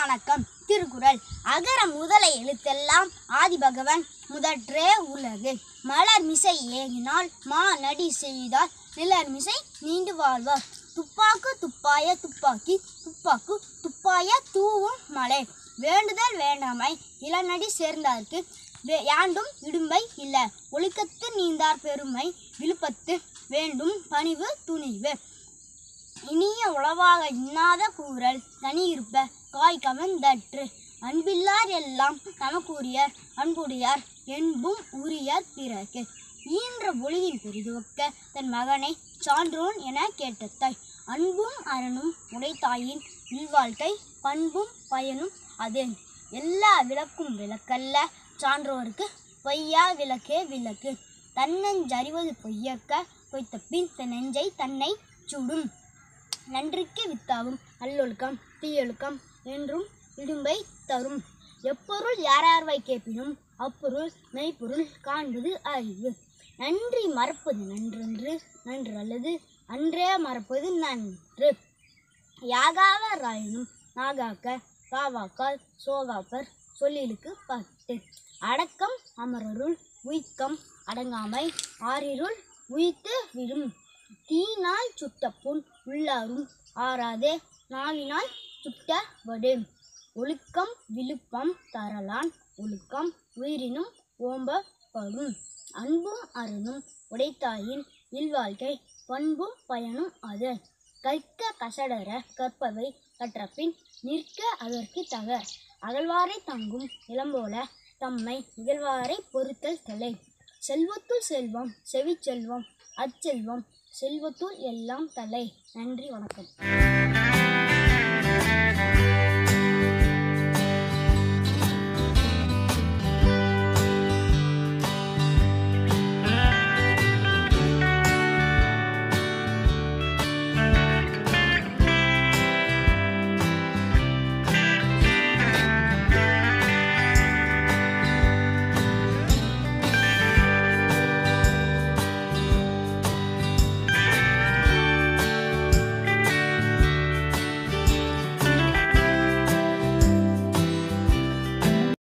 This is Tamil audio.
வணக்கம் திருக்குறள் அகர முதல எழுத்தெல்லாம் ஆதிபகவன் முதற்றே உலகு மலர் மிசை ஏகினால் மா நடி செய்தால் நிலர் மிசை நீண்டு வாழ்வார் துப்பாக்கு துப்பாய துப்பாக்கி துப்பாக்கு துப்பாய தூவும் மலை வேண்டுதல் வேண்டாமை இளநடி சேர்ந்தார்க்கு வே- யாண்டும் இடும்பை இல்ல ஒழுக்கத்து நீந்தார் பெருமை விழுப்பத்து வேண்டும் பணிவு துணிவு இனிய உளவாக இன்னாத கூறல் தனி இருப்ப காய் கவர்ந்தற்று அன்பில்லார் எல்லாம் தமக்குரியர் அன்புடையார் என்பும் உரியர் பிறகு ஈன்ற பொழுதில் பெரிதுவக்க தன் மகனை சான்றோன் என கேட்டத்தாய் அன்பும் அரணும் உடைத்தாயின் இல்வாழ்க்கை பண்பும் பயனும் அது எல்லா விளக்கும் விளக்கல்ல சான்றோருக்கு பொய்யா விளக்கே விளக்கு தன்னஞ்சறிவது பொய்யக்க பொய்த்த பின் தன் நெஞ்சை தன்னை சுடும் நன்றிக்கு வித்தாகும் நல்லொழுக்கம் தீயொழுக்கம் என்றும் இடும்பை தரும் எப்பொருள் யாரார்வை கேட்பினும் அப்பொருள் மெய்ப்பொருள் காண்பது அறிவு நன்றி மறப்பது நன்றென்று நன்று அல்லது அன்றே மறப்பது நன்று யாகாவராயினும் நாகாக்க காவாக்கால் சோகாப்பர் சொல்லிலுக்கு பத்து அடக்கம் அமரருள் உய்க்கம் அடங்காமை ஆறிருள் உய்த்து விடும் தீனால் சுட்ட புண் உள்ளாரும் ஆறாதே நாவினால் சுட்ட வடு ஒழுக்கம் விழுப்பம் தரலான் ஒழுக்கம் உயிரினும் ஓம்பப்படும் அன்பும் அருணும் உடைத்தாயின் இல்வாழ்க்கை பண்பும் பயனும் அது கற்க கசடர கற்பவை கற்றபின் நிற்க அதற்கு தக அகழ்வாரை தங்கும் இளம்போல தம்மை இகழ்வாரை பொறுத்தல் தலை செல்வத்துள் செல்வம் செவிச்செல்வம் அச்செல்வம் செல்வத்துள் எல்லாம் தலை நன்றி வணக்கம்